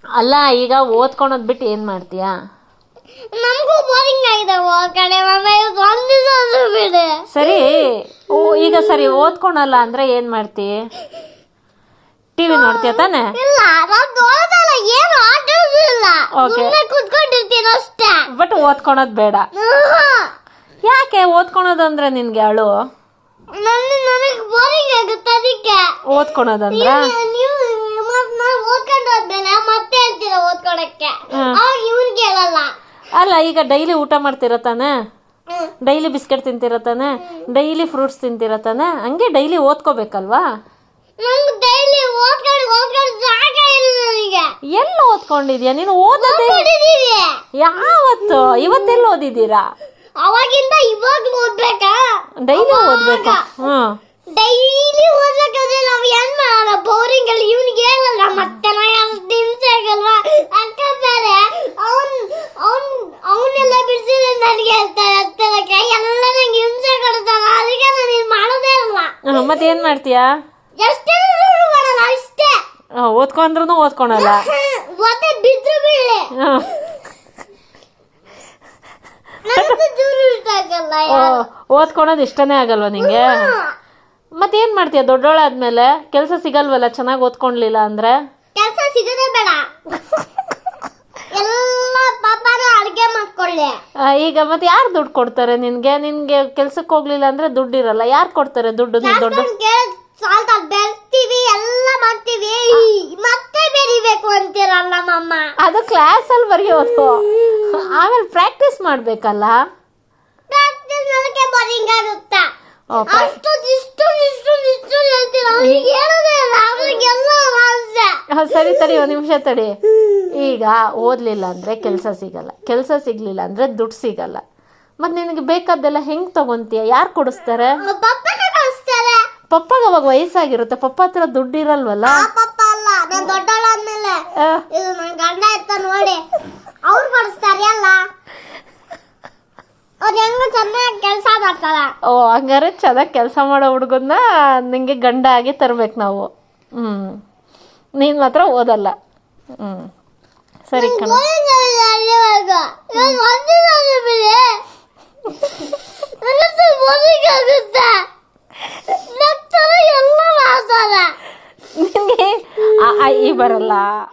ಅಲ್ಲ ಈಗ ಓದ್ಕೊಳೋದ್ ಬಿಟ್ಟು ಏನ್ ಮಾಡ್ತೀಯಾ ನಮಗೂ ಬೋರಿಂಗ್ ಆಗಿದೆ ಕಡೆ ಮಮ್ಮ ಇವತ್ತು ಒಂದ್ ದಿವಸ ಆದ್ರೂ ಬಿಡಿ ಸರಿ ಓ ಈಗ ಸರಿ ಓದ್ಕೊಳಲ್ಲ ಅಂದ್ರೆ ಏನ್ ಮಾಡ್ತಿ ಟಿವಿ ನೋಡ್ತೀಯ ತಾನೆ ಇಲ್ಲ ನಾನ್ ಓದಲ್ಲ ಏನು ಆಟೋದಿಲ್ಲ Okay. ಸುಮ್ಮನೆ ಕುತ್ಕೊಂಡಿರ್ತೀನಿ ಅಷ್ಟೇ ಬಟ್ ಓದ್ಕೊಳೋದ್ ಬೇಡ ಯಾಕೆ ಓದ್ಕೊಳೋದು ಅಂದ್ರೆ ನಿನ್ಗೆ ಅಳು ನನ್ನ ನನಗೆ ಬೋರಿಂಗ್ ಆಗುತ್ತೆ ಅದಕ್ಕೆ ಓದ್ಕೊಳೋದಂದ್ರ ನೀವು ಮತ್ ನಾನು ಓದ್ಕೊಂಡು ಹೋದ್ಮೇಲೆ ಮತ್ತೆ ಹೇಳ್ತೀರ ಓದ್ಕೊಳಕ್ಕೆ ಹ್ಮ್. ಅವಾಗ ಇವ್ನಿಗೆ ಹೇಳಲ್ಲ ಅಲ್ಲ ಈಗ ಡೈಲಿ ಊಟ ಮಾಡ್ತಿರ ತಾನೆ ಡೈಲಿ ಬಿಸ್ಕೆಟ್ ತಿಂತಿರ ತಾನೆ ಡೈಲಿ ಫ್ರೂಟ್ಸ್ ತಿಂತಿರ ತಾನೆ ಹಂಗೆ ಡೈಲಿ ಓದ್ಕೋಬೇಕಲ್ವಾ ನಂಗೆ ಡೈಲಿ ಓದ್ಕೊಂಡು ಓದ್ಕೊಂಡು ಸಾಕ ಇಲ್ಲ ನನಗೆ ಎಲ್ಲ ಓದ್ಕೊಂಡಿದ್ಯಾ ನೀನು ಓದೋದೇ ಓದ್ಕೊಂಡಿದೀವಿ ಯಾವತ್ತು ಇವತ್ತೆಲ್ಲ ಓದಿದ್ದೀರಾ ಅವಾಗಿಂದ ಇವಾಗ ಓದ್ಬೇಕಾ ಡೈಲಿ ಓದ್ಬೇಕಾ ಹ್ಮ್ ಡೈಲಿ ಓದ್ಬೇಕಾದ್ರೆ ನಾವ್ ಏನ್ ಮಾಡಲ್ಲ ಬೋರಿಂಗ್ ಅಲ್ಲಿ ಇವ್ನಿಗೆ ಹೇಳಲ್ಲ ಮತ್ತೆ ನಿಮಿಷ ಆಗಲ್ವಾ ಅಕ್ಕ ಬೇರೆ ಅವನ್ ಅವನ್ ಅವನ್ನೆಲ್ಲ ಬಿಡಿಸಿದ್ರೆ ನನಗೆ ಹೇಳ್ತಾರೆ ಹತ್ತಲಕ್ಕೆ ಎಲ್ಲ ನಂಗೆ ಹಿಂಸೆ ಕೊಡ್ತಾನ ಅದಕ್ಕೆ ನಾನು ಇದು ಮಾಡೋದೇ ಇಲ್ಲ ಹ್ಮ್, ಮತ್ತೇನ್ ಮಾಡ್ತೀಯಾ ಎಷ್ಟೇ ಮಾಡಲ್ಲ ಅಷ್ಟೇ ಆ, ಓದ್ಕೊಂಡ್ರು ಓದ್ಕೊಳಲ್ಲ ಮತ್ತೆ ಬಿದ್ರು ಬೀಳೆ ಹ್ಮ್. ನನಗೂ ಚೂರು ಇಷ್ಟ ಆಗಲ್ಲ ಓ, ಓದ್ಕೊಳೋದ್ ಇಷ್ಟನೇ ಆಗಲ್ವಾ ನಿಂಗೆ ಮತ್ತೇನ್ ಮಾಡ್ತೀಯ ದೊಡ್ಡೋಳಾದ್ಮೇಲೆ ಕೆಲ್ಸ ಸಿಗಲ್ವಲ್ಲ ಚೆನ್ನಾಗ್ ಓದ್ಕೊಂಡ್ಲಿಲ್ಲ ಅಂದ್ರೆ ಕೆಲಸ ಸಿಗದೆ ಬೇಡ ಎಲ್ಲ ಪಾಪನ ಅಡ್ಗೆ ಮಾಡ್ಕೊಳ್ಳಿ ಆ, ಈಗ ಮತ್ತೆ ಯಾರು ದುಡ್ಡು ಕೊಡ್ತಾರೆ ನಿನ್ಗೆ ನಿನ್ಗೆ ಕೆಲ್ಸಕ್ಕೆ ಹೋಗ್ಲಿಲ್ಲ ಅಂದ್ರೆ ದುಡ್ಡು ಇರಲ್ಲ ಯಾರು ಕೊಡ್ತಾರೆ ದುಡ್ಡು ನೀನ್ ದೊಡ್ಡ ಕೇಳಿದ್ ಸಾಲ್ತ ಬೆಳ್ತೀವಿ ಎಲ್ಲ ಮಾಡ್ತೀವಿ ಮತ್ತೆ ಬೆರಿಬೇಕು ಅಂತೀರಲ್ಲ ಮಮ್ಮ ಅದು ಕ್ಲಾಸ್ ಅಲ್ಲಿ ಬರೆಯೋದು ಆಮೇಲೆ ಪ್ರಾಕ್ಟೀಸ್ ಮಾಡ್ಬೇಕಲ್ಲ ಪ್ರಾಕ್ಟೀಸ್ ನನಗೆ ಬೋರಿಂಗ್ ಆಗುತ್ತಾ ಓ, ಪ್ರಾ- ಅಷ್ಟು ಇಷ್ಟು ಇಷ್ಟು ಇಷ್ಟು ಹೇಳ್ತೀರ ಅವ್ರಿಗೆ ಹೇಳೋದೇ ಇಲ್ಲ ಅವ್ರಿಗೆಲ್ಲ ಆಸೆ ಆ, ಸರಿ ತಡಿ ಒಂದ್ ನಿಮಿಷ ತಡಿ ಈಗ ಓದ್ಲಿಲ್ಲ ಅಂದ್ರೆ ಕೆಲ್ಸ ಸಿಗಲ್ಲ ಕೆಲ್ಸ ಸಿಗ್ಲಿಲ್ಲ ಅಂದ್ರೆ ದುಡ್ಡು ಸಿಗಲ್ಲ ಮತ್ ನಿನಗೆ ಬೇಕಾದ್ದೆಲ್ಲ ಹೆಂಗ್ ತಗೊಂತೀಯ ಯಾರು ಕೊಡಿಸ್ತಾರೆ ಪಪ್ಪನ ಕಳಿಸ್ತಾರೆ ಪಪ್ಪಗ ಅವಾಗ ವಯಸ್ಸಾಗಿರುತ್ತೆ ಪಪ್ಪ ಹತ್ರ ದುಡ್ಡು ಇರಲ್ವಲ್ಲ ಆ ಪಪ್ಪ ಅಲ್ಲ ನಾನು ದೊಡ್ಡವಳ ಆದ್ಮೇಲೆ ಆ, ಇದು ನನ್ ಗಂಡ ಇರ್ತ ನೋಡಿ ಅವ್ರು ಕಳಿಸ್ತಾರೆ ಅಲ್ಲ ಅವ್ರು ಹೆಂಗ ಚೆನ್ನಾಗಿ ಕೆಲಸ ಮಾಡ್ತಾರ ಓ ಹಂಗಾರೆ ಚೆನ್ನಾಗಿ ಕೆಲಸ ಮಾಡೋ ಹುಡುಗನ್ನ ನಿಂಗೆ ಗಂಡ ಆಗಿ ತರ್ಬೇಕು ನಾವು ಹ್ಮ್ ನೀನ್ ಮಾತ್ರ ಓದಲ್ಲ ಹ್ಮ್ ಸರಿ ಕಣ ಬೋರಿಂಗ್ ಆಗಿದೆ ಅಲ್ಲಿವರೆಗೂ ಇವಾಗ ಒಂದಿನ ಆದ್ರೂ ಬಿಡಿ ನನಗಂತೂ ಬೋರಿಂಗ್ ಆಗುತ್ತೆ ನಂತರ ಎಲ್ಲ ಮಾಡ್ತಾರೆ ನಿನ್ಗೆ ಆ ಆ ಈ ಬರಲ್ಲ